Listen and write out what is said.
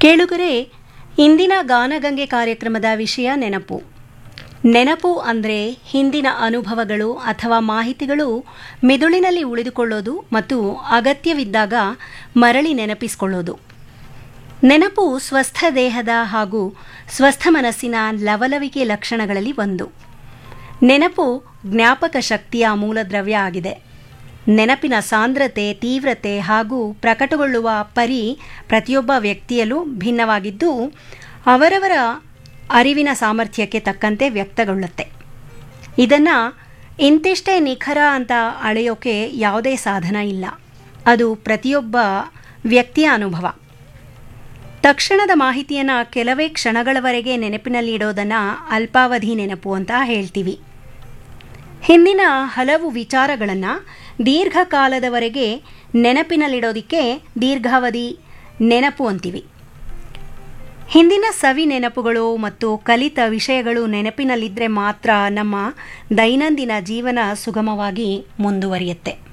ಕೇಳುಗರೆ ಇಂದಿನ ಗಾನಗಂಗೆ ಕಾರ್ಯಕ್ರಮದ ವಿಷಯ ನೆನಪು ನೆನಪು ಅಂದರೆ ಹಿಂದಿನ ಅನುಭವಗಳು ಅಥವಾ ಮಾಹಿತಿಗಳು ಮೆದುಳಿನಲ್ಲಿ ಉಳಿದುಕೊಳ್ಳೋದು ಮತ್ತು ಅಗತ್ಯವಿದ್ದಾಗ ಮರಳಿ ನೆನಪಿಸಿಕೊಳ್ಳೋದು ನೆನಪು ಸ್ವಸ್ಥ ದೇಹದ ಹಾಗೂ ಸ್ವಸ್ಥ ಮನಸ್ಸಿನ ಲವಲವಿಕೆ ಲಕ್ಷಣಗಳಲ್ಲಿ ಒಂದು ನೆನಪು ಜ್ಞಾಪಕ ಶಕ್ತಿಯ ಮೂಲದ್ರವ್ಯ ಆಗಿದೆ ನೆನಪಿನ ಸಾಂದ್ರತೆ ತೀವ್ರತೆ ಹಾಗೂ ಪ್ರಕಟಗೊಳ್ಳುವ ಪರಿ ಪ್ರತಿಯೊಬ್ಬ ವ್ಯಕ್ತಿಯಲ್ಲೂ ಭಿನ್ನವಾಗಿದ್ದು ಅವರವರ ಅರಿವಿನ ಸಾಮರ್ಥ್ಯಕ್ಕೆ ತಕ್ಕಂತೆ ವ್ಯಕ್ತಗೊಳ್ಳುತ್ತೆ ಇದನ್ನು ಇಂತಿಷ್ಟೇ ನಿಖರ ಅಂತ ಅಳೆಯೋಕೆ ಯಾವುದೇ ಸಾಧನ ಇಲ್ಲ ಅದು ಪ್ರತಿಯೊಬ್ಬ ವ್ಯಕ್ತಿಯ ಅನುಭವ ತಕ್ಷಣದ ಮಾಹಿತಿಯನ್ನು ಕೆಲವೇ ಕ್ಷಣಗಳವರೆಗೆ ನೆನಪಿನಲ್ಲಿ ಇಡೋದನ್ನು ಅಲ್ಪಾವಧಿ ನೆನಪು ಅಂತ ಹೇಳ್ತೀವಿ ಹಿಂದಿನ ಹಲವು ವಿಚಾರಗಳನ್ನು ದೀರ್ಘಕಾಲದವರೆಗೆ ನೆನಪಿನಲ್ಲಿಡೋದಕ್ಕೆ ದೀರ್ಘಾವಧಿ ನೆನಪು ಅಂತೀವಿ ಹಿಂದಿನ ಸವಿ ನೆನಪುಗಳು ಮತ್ತು ಕಲಿತ ವಿಷಯಗಳು ನೆನಪಿನಲ್ಲಿದ್ದರೆ ಮಾತ್ರ ನಮ್ಮ ದೈನಂದಿನ ಜೀವನ ಸುಗಮವಾಗಿ ಮುಂದುವರಿಯುತ್ತೆ